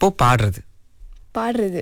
இப்போ பாடுறது பாடுறது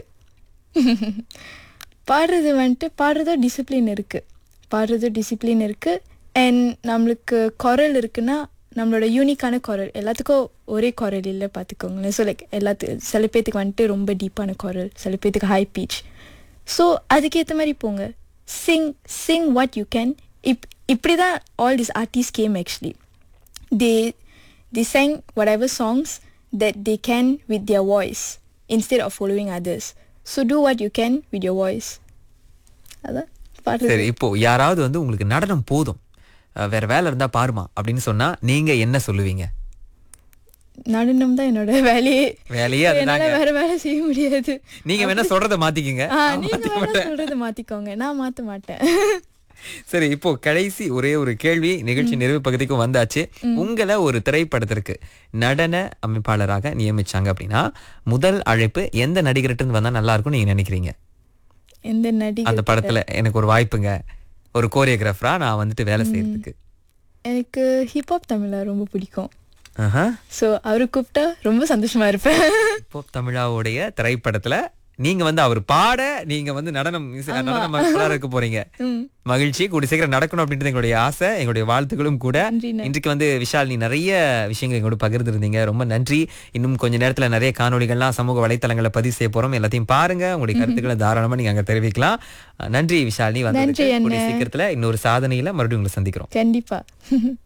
பாடுறது வந்துட்டு பாடுறதோ டிசிப்ளின் இருக்குது பாடுறதோ டிசிப்ளின் இருக்குது அண்ட் நம்மளுக்கு குரல் இருக்குன்னா நம்மளோட யூனிக்கான குரல் எல்லாத்துக்கும் ஒரே குரல் இல்லை பார்த்துக்கோங்களேன் ஸோ லைக் எல்லாத்து சில பேத்துக்கு வந்துட்டு ரொம்ப டீப்பான குரல் சில பேத்துக்கு ஹை பீச் ஸோ அதுக்கேற்ற மாதிரி போங்க sing sing what you can இப் இப்படி தான் all this artist came actually they they sang whatever songs that they can with their voice instead of following others. So do what you can with your voice. அதான் பாடுறது சரி இப்போ யாராவது வந்து உங்களுக்கு நடனம் போதும் அஹ், வேற வேலை இருந்தா பாருமா அப்படின்னு சொன்னா நீங்க என்ன சொல்லுவீங்க நடனம் தான் என்னோட வேலையே வேலையே என்னால அதுதாங்க வேற வேலை செய்ய முடியாது நீங்க வேணா சொல்றத மாத்திக்கங்க ஆ, நான் நீங்க மாத்திக்க வேணா மாட்டேன். சொல்றதை மாத்திக்கோங்க நான் மாத்த மாட்டேன் சரி இப்போ கடைசி ஒரே ஒரு கேள்வி நிகழ்ச்சி நிறைவு பகுதிக்கும் வந்தாச்சு உங்களை ஒரு திரைப்படத்திற்கு நடன அமைப்பாளராக நியமிச்சாங்க அப்படின்னா முதல் அழைப்பு எந்த நடிகர்கிட்ட இருந்து வந்தா நல்லா இருக்கும் நீங்க நினைக்கிறீங்க எந்த அந்த நடிகை படத்துல எனக்கு ஒரு வாய்ப்புங்க ஒரு கோரியோகிராஃபரா நான் வந்துட்டு வேலை செய்யறதுக்கு எனக்கு ஹிப்ஹாப் தமிழா ரொம்ப பிடிக்கும் ஆஹா. ஸோ அவரு கூப்பிட்டா ரொம்ப சந்தோஷமா இருப்பேன் இப்போ தமிழாவுடைய திரைப்படத்துல நீங்க வந்து அவர் பாட நீங்க வந்து நடனம் இசை- நடன அமைப்பாளரா இருக்க போறீங்க ம். மகிழ்ச்சி கூடி சீக்கிரம் நடக்கணும் அப்படின்றது எங்களுடைய ஆசை எங்களுடைய வாழ்த்துக்களும் கூட நன்றி, நன்றி. இன்றைக்கு வந்து விஷால் நீ நிறைய விஷயங்கள் எங்களோட பகிர்ந்திருந்தீங்க ரொம்ப நன்றி இன்னும் கொஞ்ச நேரத்துல நிறைய காணொளிகள்லாம் சமூக வலைத்தளங்களை பதிவு செய்ய போறோம் எல்லாத்தையும் பாருங்க உங்களுடைய கருத்துக்களை தாராளமா நீங்க அங்க தெரிவிக்கலாம் அஹ் நன்றி விஷால் நீ வந்து நன்றி, கூடிய அண்ணே. சீக்கிரத்துல இன்னொரு சாதனையில மறுபடியும் உங்களை சந்திக்கிறோம் கண்டிப்பா